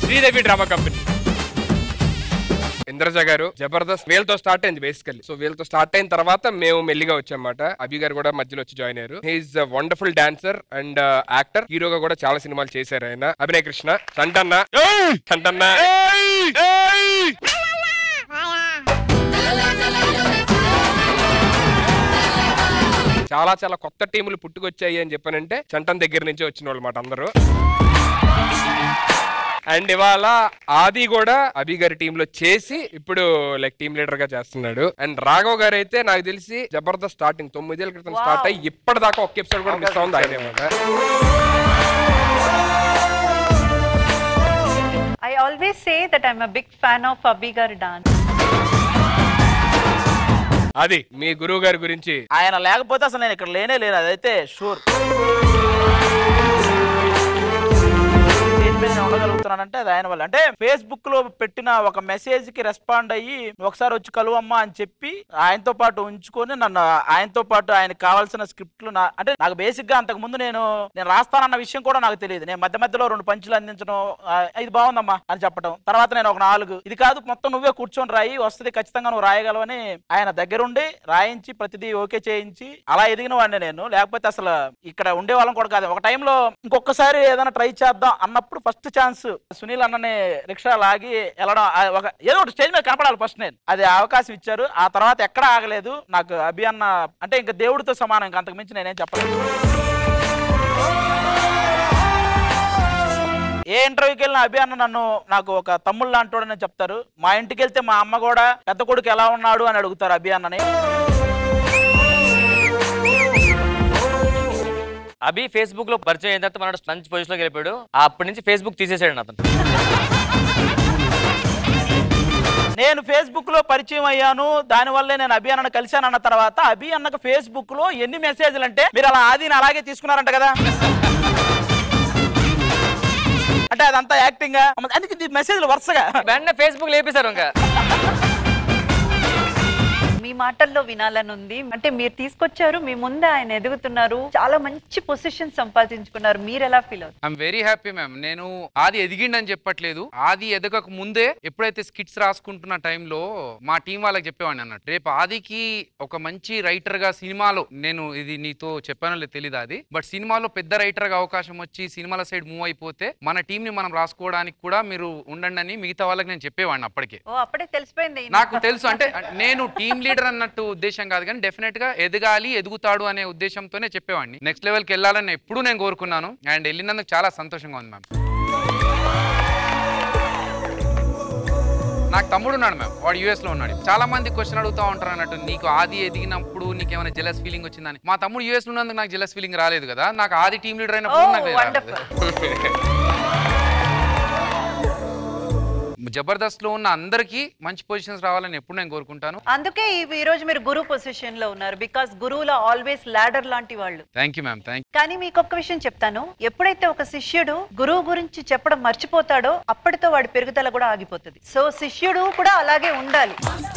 Sridevi drama company Indraja గారు జబర్దస్త్ వీళ్ళతో start అయింది బేసికల్లీ సో వీళ్ళతో స్టార్ట్ అయిన తర్వాత మేము మెల్లిగా వచ్చామన్నమాట అభి గారు కూడా మధ్యలో వచ్చి జాయిన్ అయ్యారు he is wonderful dancer and actor హీరోగా కూడా చాలా సినిమాలు చేశారు ఆయన అభినయ్ కృష్ణ సంటన్న సంటన్న చాలా చాలా కొత్త టీములు పుట్టుకొచ్చాయి అని చెప్పానంటే చంటన్ దగ్గర నుంచి వచ్చిన వాళ్ళు మాట అందరూ అండ్ ఇవాళ ఆది కూడా అభి గారి టీమ్ లో చేసి ఇప్పుడు లైక్ టీమ్ లీడర్ గా చేస్తున్నాడు అండ్ రాఘవ్ గారు అయితే నాకు తెలిసి జబర్దస్త్ స్టార్టింగ్ తొమ్మిదేళ్ల క్రితం స్టార్ట్ అయ్యి ఇప్పటిదాకా ఒక్క ఎపిసోడ్ కూడా మిస్ అవుంది ఆయన I always say that I'm a big fan of Abhigar dance. అది మీ గురువు గారి గురించి ఆయన లేకపోతే అసలు నేను ఇక్కడ లేనే లేను అదైతే షూర్ స్టేజ్ మీద నేను ఉండగలుగుతున్నానంటే అది ఆయన వల్ల అంటే ఫేస్బుక్ లో పెట్టిన ఒక మెసేజ్ కి రెస్పాండ్ అయ్యి "నువ్వు ఒకసారి వచ్చి కలువమ్మా అని చెప్పి ఆయనతో పాటు ఉంచుకొని నన్ను ఆయనతో పాటు ఆయనకు కావాల్సిన స్క్రిప్ట్లు నా అంటే నాకు బేసిక్ గా అంతకు ముందు నేను నేను రాస్తానన్న విషయం కూడా నాకు తెలియదు నేను మధ్య మధ్యలో రెండు పంచులు అందించడం "ఆ, ఇది బాగుందమ్మా అని చెప్పడం తర్వాత నేను ఒక నాలుగు ఇది కాదు మొత్తం నువ్వే కూర్చొని రాయి వస్తుంది ఖచ్చితంగా నువ్వు రాయగలవని ఆయన దగ్గరుండి రాయించి ప్రతిదీ ఓకే చేయించి అలా ఎదిగిన వాడిని నేను లేకపోతే అసలు ఇక్కడ ఉండే వాళ్ళం కూడా కాదు ఒక టైంలో ఇంకొకసారి ఏదైనా ట్రై చేద్దాం అన్నప్పుడు ఫస్ట్ ఛాన్స్ సునీల్ అన్నని రిక్షా లాగి వెళ్ళడం ఆ ఒక ఏదో ఒకటి స్టేజ్ మీద కనపడాలి ఫస్ట్ నేను అది అవకాశం ఇచ్చారు ఆ తర్వాత ఎక్కడ ఆగలేదు నాకు అభి అన్న అంటే ఇంకా దేవుడితో సమానం ఇంకా అంతకు మించి నేనేం చెప్పలేదు ఏ ఇంటర్వ్యూకి వెళ్ళిన అభి అన్న నన్ను నాకు ఒక తమ్ముళ్ళు లాంటోడని చెప్తారు మా ఇంటికి వెళ్తే మా అమ్మ కూడా పెద్ద కొడుకు ఎలా ఉన్నాడు అని అడుగుతారు అభి అన్నని అభి ఫేస్బుక్ లో పరిచయం అయిన తర్వాత మనడు మంచి పొజిషన్ లోకి వెళ్ళిపోయాడు అప్పటి నుంచి ఫేస్బుక్ తీసేసాడు అతను నేను ఫేస్బుక్ లో పరిచయం అయ్యాను దానివల్లే నేను అభి అన్నను కలిశాను అన్న తర్వాత అభి అన్నకు ఫేస్బుక్ లో ఎన్ని మెసేజ్లు అంటే మీరు అలా ఆదిని అలాగే తీసుకున్నారంట కదా అంటే అదంతా యాక్టింగ్ అందుకే మెసేజ్లు వరుసగా వెంటనే ఫేస్బుక్ లేపేశారు ఇంకా మీ మాటల్లో వినాలని ఉంది అంటే మీరు తీసుకొచ్చారు మీ ముందే ఆయన ఎదుగుతున్నారు చాలా మంచి పొజిషన్ సంపాదించుకున్నారు మీరు ఎలా ఫీల్ అవుతారు ఐఎమ్ వెరీ హ్యాపీ మ్యామ్ నేను ఆది ఎదిగిండని చెప్పట్లేదు ఆది ఎదగక ముందే ఎప్పుడైతే స్కిట్స్ రాసుకుంటున్న టైంలో మా టీం వాళ్ళకి చెప్పేవాడిని అన్నట్టు రేపు ఆదికి ఒక మంచి రైటర్ గా సినిమాలో నేను ఇది నీతో చెప్పానో లేదు తెలియదు అది బట్ సినిమాలో పెద్ద రైటర్ గా అవకాశం వచ్చి సినిమాల సైడ్ మూవ్ అయిపోతే మన టీం ని మనం రాసుకోవడానికి కూడా మీరు ఉండండి అని మిగతా వాళ్ళకి నేను చెప్పేవాడిని అప్పటికే ఓ అప్పుడే తెలిసిపోయింది ఈయన. నాకు తెలుసు అంటే నేను టీమ్ లీడర్ అన్నట్టు ఉద్దేశం కాదు కానీ డెఫినెట్ గా ఎదగాలి ఎదుగుతాడు అనే ఉద్దేశంతోనే చెప్పేవాడిని నెక్స్ట్ లెవెల్ కి వెళ్ళాలని ఎప్పుడూ నేను కోరుకున్నాను అండ్ వెళ్ళినందుకు చాలా సంతోషంగా ఉంది మ్యామ్ నాకు తమ్ముడు ఉన్నాడు మ్యామ్ వాడు యూఎస్ లో ఉన్నాడు చాలా మంది క్వశ్చన్ అడుగుతా ఉంటారు అన్నట్టు నీకు ఆది ఎదిగినప్పుడు నీకు ఏమైనా జెలస్ ఫీలింగ్ వచ్చిందని మా తమ్ముడు యూఎస్ లో ఉన్నందుకు నాకు జెలస్ ఫీలింగ్ రాలేదు కదా నాకు ఆది టీమ్ లీడర్ అయినప్పుడు Oh, నాకు రాలేదు. wonderful. జబర్దస్త్ లో ఉన్న అందరికీ మంచి పొజిషన్స్ రావాలని ఎప్పుడు నేను కోరుకుంటాను అందుకే ఈ ఈ రోజు మీరు గురువు పొజిషన్ లో ఉన్నారు బికాస్ గురువులో ఆల్వేస్ లాడర్ లాంటి వాళ్ళు థ్యాంక్ యూ మ్యామ్ థ్యాంక్ కానీ మీకు ఒక్క విషయం చెప్తాను ఎప్పుడైతే ఒక శిష్యుడు గురువు గురించి చెప్పడం మర్చిపోతాడో అప్పటితో వాడి పెరుగుదల కూడా ఆగిపోతుంది సో శిష్యుడు కూడా అలాగే ఉండాలి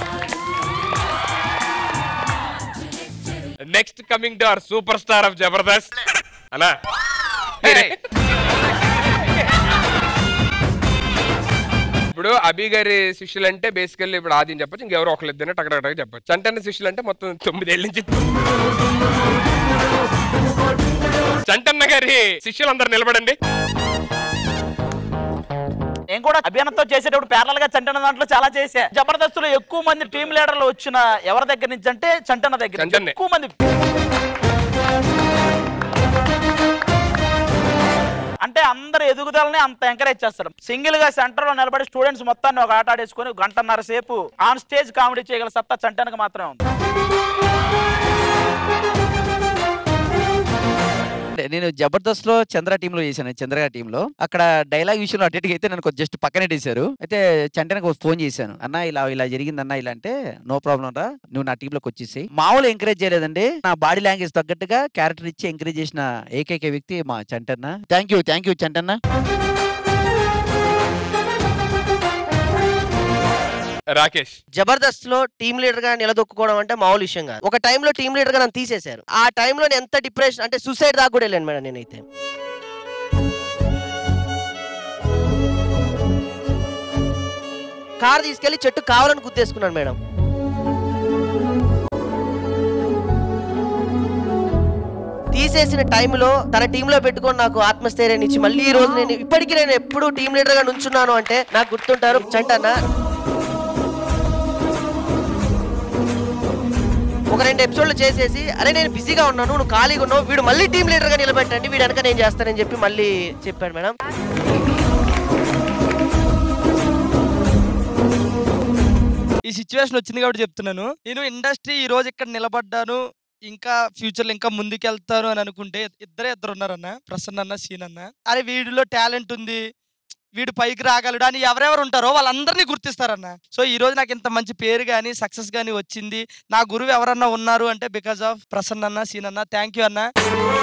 next coming to our super star of Jabardasth అనా ఇప్పుడు అభి గారి శిష్యులు అంటే బేసికల్లీ ఇప్పుడు ఆది అని చెప్పొచ్చు ఇంకెవరో ఒకళ్ళు ఇద్దరు టకటక చెప్పొచ్చు చంటన్న శిష్యులు అంటే మొత్తం తొమ్మిదేళ్ళ నుంచి చంటన్న గారి శిష్యులందరూ నిలబడండి నేను కూడా అభియానంతో చేసేటప్పుడు ప్యారల్ గా చంటన దాంట్లో చాలా చేశా జబర్దస్త్ లో ఎక్కువ మంది టీమ్ లీడర్లు వచ్చిన ఎవరి దగ్గర నుంచి అంటే చంటన దగ్గర నుంచి. చంటన్నే. ఎక్కువ మంది అంటే అందరు ఎదుగుదలని అంత ఎంకరేజ్ చేస్తారు సింగిల్ గా సెంటర్ లో నిలబడి స్టూడెంట్స్ మొత్తాన్ని ఒక ఆట ఆడేసుకొని గంటన్నర సేపు ఆన్ స్టేజ్ కామెడీ చేయగల సత్తా చంటనకు మాత్రమే ఉంది అంటే నేను జబర్దస్త్ లో చంద్ర టీమ్ లో చేశాను చంద్ర గారి టీమ్ లో అక్కడ డైలాగ్ విషయంలో అటు ఇటుగా అయితే నన్ను జస్ట్ పక్కనెట్టేశారు అయితే చంటనకు ఫోన్ చేశాను అన్న ఇలా ఇలా జరిగింది అన్న ఇలా అంటే నో ప్రాబ్లం రా నువ్వు నా టీమ్ లోకి వచ్చేసి మామూలు ఎంకరేజ్ చేయలేదండి నా బాడీ లాంగ్వేజ్ తగ్గట్టుగా క్యారెక్టర్ ఇచ్చి ఎంకరేజ్ చేసిన ఏకైక వ్యక్తి మా చంటన్న థ్యాంక్ యూ థ్యాంక్ యూ చంటన్న రాకేష్ జబర్దస్త్ లో టీమ్ లీడర్ గా నిలదొక్కుకోవడం అంటే మామూలు విషయం కాదు ఒక టైంలో టీమ్ లీడర్ గా నన్ను తీసేశారు ఆ టైంలో నేను ఎంత డిప్రెషన్ అంటే సూసైడ్ దాకా కూడా వెళ్ళాను మేడం నేనైతే కార్ తీసుకెళ్లి చెట్టు కావాలని గుద్దేసుకున్నాను మేడం తీసేసిన టైంలో తన టీంలో పెట్టుకొని నాకు ఆత్మస్థైర్యాన్ని ఇచ్చి మళ్ళీ ఈ రోజు నేను ఇప్పటికీ నేను ఎప్పుడు టీం లీడర్ గా నుంచున్నాను అంటే నాకు గుర్తుంటారు చంటన్న ఒక రెండు ఎపిసోడ్లు చేసేసి అరే నేను బిజీగా ఉన్నాను నువ్వు ఖాళీగా ఉన్నావు వీడు మళ్ళీ టీం లీడర్ గా నిలబెట్టండి వీడు వెనక నేను చేస్తానని చెప్పి మళ్ళీ చెప్పాడు మేడం ఈ సిచ్యువేషన్ వచ్చింది కాబట్టి చెప్తున్నాను నేను ఇండస్ట్రీ ఈ రోజు ఇక్కడ నిలబడ్డాను ఇంకా ఫ్యూచర్ లో ఇంకా ముందుకెళ్తాను అని అనుకుంటే ఇద్దరే ఇద్దరు ఉన్నారన్న ప్రసన్న అన్న సీన్ అన్న అరే వీడిలో టాలెంట్ ఉంది వీడు పైకి రాగలడు అని ఎవరెవరు ఉంటారో వాళ్ళందరినీ గుర్తిస్తారన్న సో ఈ రోజు నాకు ఇంత మంచి పేరు కానీ సక్సెస్ కానీ వచ్చింది నా గురువు ఎవరన్నా ఉన్నారు అంటే బికాస్ ఆఫ్ ప్రసన్న అన్న సీన్ అన్న థ్యాంక్ యూ అన్న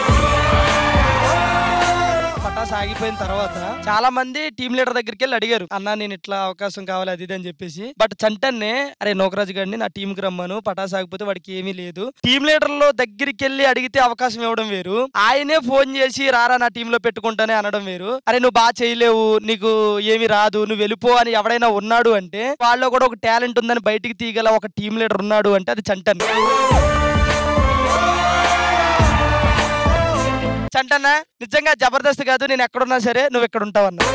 పటాస్ ఆగిపోయిన తర్వాత చాలా మంది టీం లీడర్ దగ్గరికి వెళ్ళి అడిగారు అన్న నేను ఇట్లా అవకాశం కావాలి అది ఇది అని చెప్పేసి బట్ చంటన్నే అరే నోకరాజు గారిని నా టీంకి రమ్మను పటాస్ ఆగిపోతే వాడికి ఏమీ లేదు టీం లీడర్ లో దగ్గరికి వెళ్ళి అడిగితే అవకాశం ఇవ్వడం వేరు ఆయనే ఫోన్ చేసి రారా నా టీంలో పెట్టుకుంటానే అనడం వేరు అరే నువ్వు బాగా చేయలేవు నీకు ఏమి రాదు నువ్వు వెళ్ళిపో అని ఎవడైనా ఉన్నాడు అంటే వాళ్ళలో కూడా ఒక టాలెంట్ ఉందని బయటికి తీయగల ఒక టీం లీడర్ ఉన్నాడు అంటే అది చంటన్ చంటన్న నిజంగా జబర్దస్త్ కాదు నేను ఎక్కడున్నా సరే నువ్వు ఎక్కడ ఉంటావు అన్న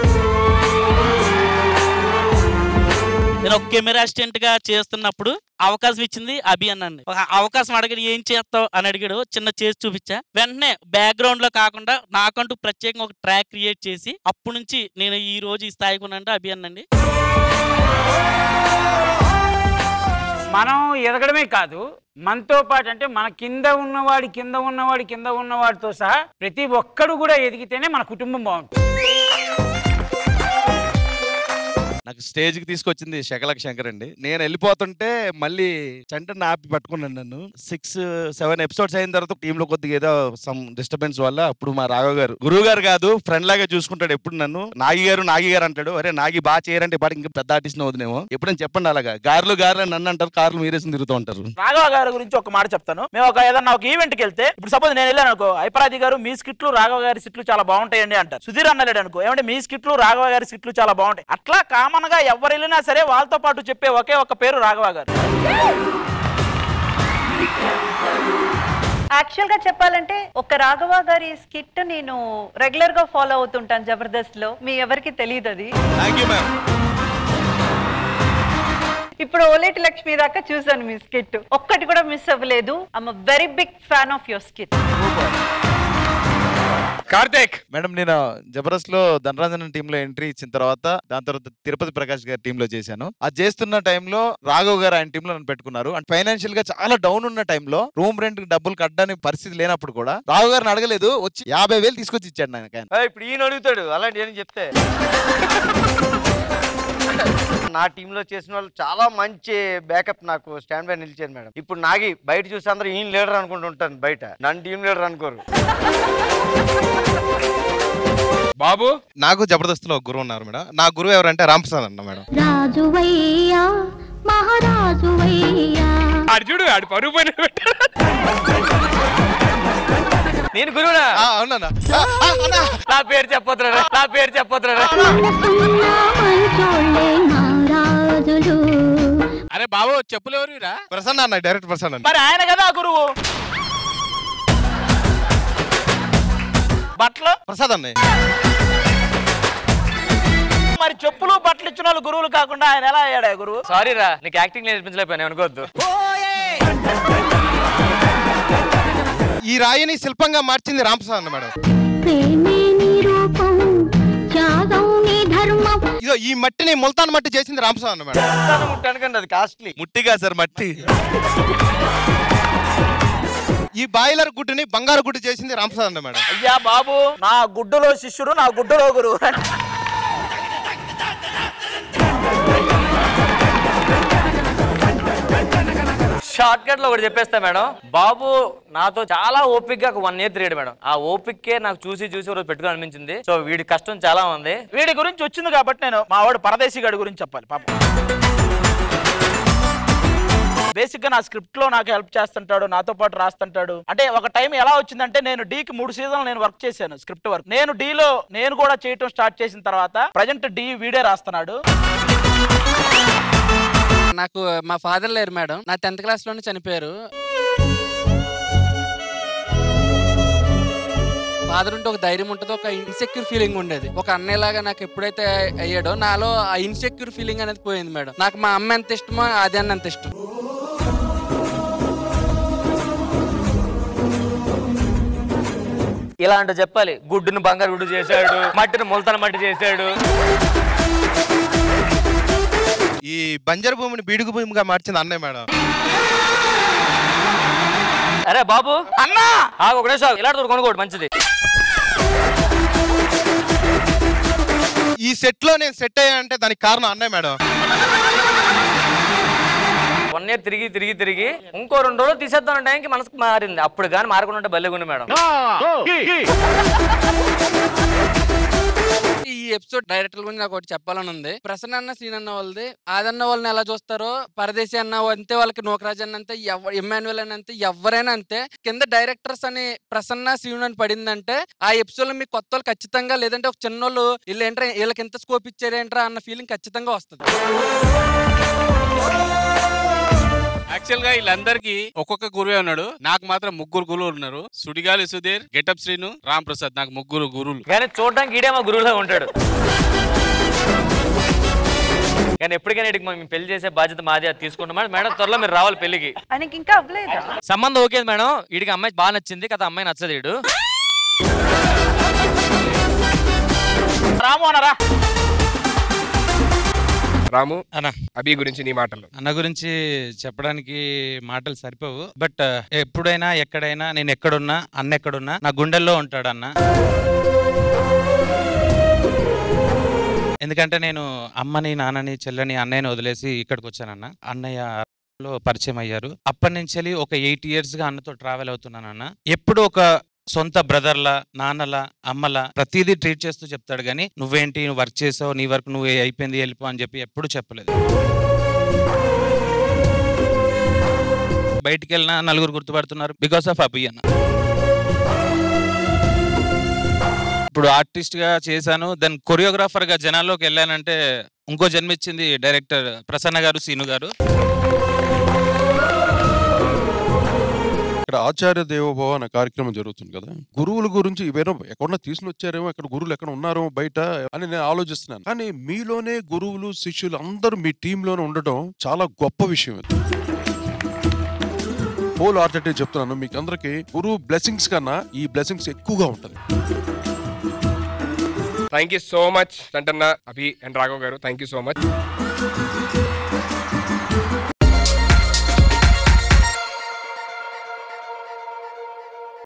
నేను ఒక కెమెరా అసిస్టెంట్ గా చేస్తున్నప్పుడు అవకాశం ఇచ్చింది అభి అన్నండి ఒక అవకాశం అడిగాడు ఏం చేస్తావు అని అడిగాడు చిన్న చేసి చూపించా వెంటనే బ్యాక్గ్రౌండ్ లో కాకుండా నాకంటూ ప్రత్యేకంగా ఒక ట్రాక్ క్రియేట్ చేసి అప్పటి నుంచి నేను ఈ రోజు ఈ స్థాయికి ఉన్నానంటే అభి అన్నండి మనం ఎదగడమే కాదు మనతో పాటు అంటే మన కింద ఉన్నవాడి కింద ఉన్నవాడి కింద ఉన్నవాడితో సహా ప్రతి ఒక్కడు కూడా ఎదిగితేనే మన కుటుంబం బాగుంటుంది నాకు స్టేజ్ కి తీసుకొచ్చింది శకలక్ శంకర్ అండి నేను వెళ్ళిపోతుంటే మళ్ళీ చంటన్ ఆపి పట్టుకున్నాను నన్ను సిక్స్ సెవెన్ ఎపిసోడ్స్ అయిన తర్వాత టీమ్ లో కొద్దిగా ఏదో సమ్ డిస్టర్బెన్స్ వల్ల అప్పుడు మా రాఘవ్ గారు గురువు గారు కాదు ఫ్రెండ్ లాగా చూసుకుంటాడు ఎప్పుడు నన్ను నాగి గారు నాగి గారు అంటాడు అరే నాగి బాగా చేయరంటే పాటు ఇంకా పెద్ద ఆర్టిస్ట్ వదినేమో ఎప్పుడైనా చెప్పండి అలాగా గారులు గారు అని నన్ను అంటారు కార్లు మీరేసి తిరుగుతూ ఉంటారు రాఘవ గారి గురించి ఒక మాట చెప్తాను మేము ఒక ఏదన్నా ఒక ఈవెంట్కి వెళ్తే ఇప్పుడు సపోజ్ నేను వెళ్ళాను అనుకో ఐపరాజి గారు మీ స్కిట్లు రాఘవ గారి స్కిట్లు చాలా బాగుంటాయండి అంటారు సుధీర్ అన్నలేడు అనుకో ఏమంటే మీ స్కిట్లు రాఘవ గారి స్కిట్లు చాలా బాగుంటాయి అట్లా కామన్ గా ఎవరు వెళ్ళినా సరే వాళ్ళతో పాటు చెప్పే ఒకే ఒక పేరు రాఘవ గారు యాక్చువల్ గా చెప్పాలంటే ఒక రాఘవ గారి స్కిట్ నేను రెగ్యులర్ గా ఫాలో అవుతుంటాను జబర్దస్త్ లో మీ ఎవరికి తెలియదు అది థ్యాంక్ యూ మ్యామ్ ఇప్పుడు ఓలేటి లక్ష్మి దాకా చూసాను మీ స్కిట్ ఒక్కటి కూడా మిస్ అవ్వలేదు I'm very big fan of your skit Karthik madam నేను జబర్దస్త్ లో ధనరాజన్ టీమ్ లో ఎంట్రీ ఇచ్చిన తర్వాత దాని తర్వాత తిరుపతి ప్రకాష్ గారి టీమ్ లో చేశాను అది చేస్తున్న టైంలో రాఘవ్ గారు ఆయన టీమ్ లో నన్ను పెట్టుకున్నారు అండ్ ఫైనాన్షియల్ గా చాలా డౌన్ ఉన్న టైంలో రూమ్ రెంట్ డబ్బులు కట్టడానికి పరిస్థితి లేనప్పుడు కూడా రాఘవ్ గారిని అడగలేదు వచ్చి యాభై వేలు తీసుకొచ్చి ఇచ్చాడు నాకు ఆయన ఇప్పుడు ఈయన అడుగుతాడు అలాంటి ఏం చెప్తే నా టీంలో చేసిన వాళ్ళు చాలా మంచి బ్యాకప్ నాకు స్టాండ్ బై నిలిచారు మేడం ఇప్పుడు నాగి బయట చూసి అందరూ ఈయన లీడర్ అనుకుంటుంటాను బయట నన్ను టీం లీడర్ అనుకోరు బాబు నాకు జబర్దస్త్ లో గురువు ఉన్నారు మేడం నా గురువు ఎవరంటే రాంప్రసాద్ అన్న మేడం రాజువయ్యా మహారాజువయ్యా ఆడు చూడు ఆడు పరుగు పైన పెట్టాడు. నేను గురువునా అవునన్నా నా పేరు చెప్పొద్దురా నా పేరు చెప్పొద్దురా మనసున్న మంచోళ్ళే మహారాజులు అరే బాబు చెప్పులు ఎవరురా ప్రసన్న అన్న డైరెక్ట్ ప్రసన్న మరి ఆయన కదా ఆ గురువు బట్టలు ప్రసాద్ అన్నయ్య మరి చెప్పులు బట్టలు ఇచ్చిన వాళ్ళు గురువులు కాకుండా ఆయన ఎలా అయ్యాడు ఆ గురువు సారీ రా నీకు యాక్టింగ్ నేర్పించలేకపోయాను అనుకోవద్దు ఈ రాయిని శిల్పంగా మార్చింది రాంప్రసాద్ అన్న మేడం ప్రేమే నీ రూపం త్యాగం నీ ధర్మం ఇదో ఈ మట్టిని ముల్తాన్ మట్టి చేసింది రాంప్రసాద్ అన్న మేడం ముట్టానుకండి అది కాస్ట్లీ ముట్టిగా సార్ మట్టి ఈ బాయిలర్ గుడ్డుని బంగారు గుడ్డు చేసింది రాంప్రసాద్ అన్న మేడం అయ్యా బాబు నా గుడ్డులో శిష్యుడు నా గుడ్డులో గురువు షార్ట్ కట్ లో ఒకటి చెప్పేస్తా మేడం బాబు నాతో చాలా ఓపిక్ గా వన్ ఇయర్ తిరిగాడు మేడం ఆ ఓపిక్కే నాకు చూసి చూసి ఒక రోజు పెట్టుకుని అనిపించింది సో వీడి కష్టం చాలా ఉంది వీడి గురించి వచ్చింది కాబట్టి నేను మా వాడు పరదేశీ గాడి గురించి చెప్పాలి పాపం బేసిక్ గా నా స్క్రిప్ట్ లో నాకు హెల్ప్ చేస్తుంటాడు నాతో పాటు రాస్తుంటాడు అంటే ఒక టైం ఎలా వచ్చిందంటే నేను డీకి మూడు సీజన్లు నేను వర్క్ చేశాను స్క్రిప్ట్ వర్క్ నేను డీలో నేను కూడా చేయటం స్టార్ట్ చేసిన తర్వాత ప్రజెంట్ డి వీడే రాస్తున్నాడు నాకు మా ఫాదర్ లేరు మేడం నా టెన్త్ క్లాస్ లోనే చనిపోయారు ఫాదర్ ఉంటే ఒక ధైర్యం ఉంటుంది ఒక ఇన్సెక్యూర్ ఫీలింగ్ ఉండేది ఒక అన్నయ్యలాగా నాకు ఎప్పుడైతే అయ్యాడో నాలో ఆ ఇన్సెక్యూర్ ఫీలింగ్ అనేది పోయింది మేడం నాకు మా అమ్మ ఎంత ఇష్టమో అది అన్న అంత ఇష్టం ఇలా అంటే చెప్పాలి గుడ్డును బంగారు గుడ్డు చేశాడు మట్టిని ముల్తన మట్టి చేశాడు ఈ బంజరు భూమిని బీడుగు భూమిగా మార్చింది అన్నయ్య మేడం అరే బాబు అన్నా ఆగు ఒక నిమిషం ఇలాంటి కొనుక్కోడు మంచిది ఈ సెట్ లో నేను సెట్ అయ్యానంటే దానికి కారణం అన్నయ్య మేడం వన్ ఇయర్ తిరిగి తిరిగి తిరిగి ఇంకో రెండు రోజులు తీసేద్దాం టైంకి మనసుకు మారింది అప్పుడు కానీ మారకుండా ఉంటే బల్లెగుండి మేడం ఈ ఎపిసోడ్ డైరెక్టర్ గురించి నాకు ఒకటి చెప్పాలని ఉంది ప్రసన్న అన్న సీన్ అన్న వాళ్ళది ఆదన్న వాళ్ళని ఎలా చూస్తారో పరదేశీ అన్న అంతే వాళ్ళకి నోకరాజ్ అన్న అంతే ఎవ- ఇమ్మాన్యువల్ అని అంతే ఎవరైనా అంతే కింద డైరెక్టర్స్ అని ప్రసన్న సీన్ అని పడిందంటే ఆ ఎపిసోడ్ లో మీకు కొత్త వాళ్ళు ఖచ్చితంగా లేదంటే ఒక చిన్నోళ్ళు వీళ్ళు ఏంట్రా వీళ్ళకి ఎంత స్కోప్ ఇచ్చారేంట్రా అన్న ఫీలింగ్ ఖచ్చితంగా వస్తుంది యాక్చువల్ గా వీళ్ళందరికీ ఒక్కొక్క గురువే ఉన్నాడు నాకు మాత్రం ముగ్గురు గురువులు ఉన్నారు సుడిగాలి సుధీర్ గెటప్ శ్రీను రామ్ ప్రసాద్ నాకు ముగ్గురు గురువులు కానీ చూడడానికి ఈడే మా గురువులా ఉంటాడు కానీ ఎప్పటికైనా ఇటుకి మేము పెళ్లి చేసే బాధ్యత మాది అది తీసుకుంటాం మేడం మేడం త్వరలో మీరు రావాలి పెళ్లికి ఆయనకి ఇంకా అవ్వలేదా సంబంధం ఓకే మేడం వీడికి అమ్మాయి బాగా నచ్చింది కదా అమ్మాయి నచ్చదు వీడు రాము అనరా రాము అన్న అభి గురించి నీ మాటలు అన్న గురించి చెప్పడానికి మాటలు సరిపోవు బట్ ఎప్పుడైనా ఎక్కడైనా నేను ఎక్కడున్నా అన్న ఎక్కడున్నా నా గుండెల్లో ఉంటాడు అన్న ఎందుకంటే నేను అమ్మని నాన్నని చెల్లని అన్నయ్యని వదిలేసి ఇక్కడికి వచ్చానన్న అన్నయ్య లో పరిచయం అయ్యారు అప్పటి నుంచి ఒక ఎయిట్ ఇయర్స్ గా అన్నతో ట్రావెల్ అవుతున్నానన్న ఎప్పుడు ఒక సొంత బ్రదర్లా నాన్నలా అమ్మలా ప్రతిదీ ట్రీట్ చేస్తూ చెప్తాడు కానీ నువ్వేంటి నువ్వు వర్క్ చేసావు నీ వర్క్ నువ్వు అయిపోయింది వెళ్ళిపో అని చెప్పి ఎప్పుడు చెప్పలేదు బయటికి వెళ్ళినా నలుగురు గుర్తుపడుతున్నారు బికాస్ ఆఫ్ అభి అన్న ఇప్పుడు ఆర్టిస్ట్ గా చేశాను దెన్ కొరియోగ్రాఫర్ గా జనాల్లోకి వెళ్ళానంటే ఇంకో జన్మిచ్చింది డైరెక్టర్ ప్రసన్న గారు సీను గారు ఇక్కడ ఆచార్య దేవోభవ అనే కార్యక్రమం జరుగుతుంది కదా గురువుల గురించి వేరే ఎక్కడన్నా తీసుకుని వచ్చారేమో ఇక్కడ గురువులు ఎక్కడ ఉన్నారో బయట అని నేను ఆలోచిస్తున్నాను కానీ మీలోనే గురువులు శిష్యులు అందరూ మీ టీంలోనే ఉండటం చాలా గొప్ప విషయం ఇది హోల్ హార్టెడ్ చెప్తున్నాను మీకు అందరికి గురువు బ్లెస్సింగ్స్ కన్నా ఈ బ్లెస్సింగ్స్ ఎక్కువగా ఉంటుంది thank you so much Santanna Abhi and Raghav garu thank you so much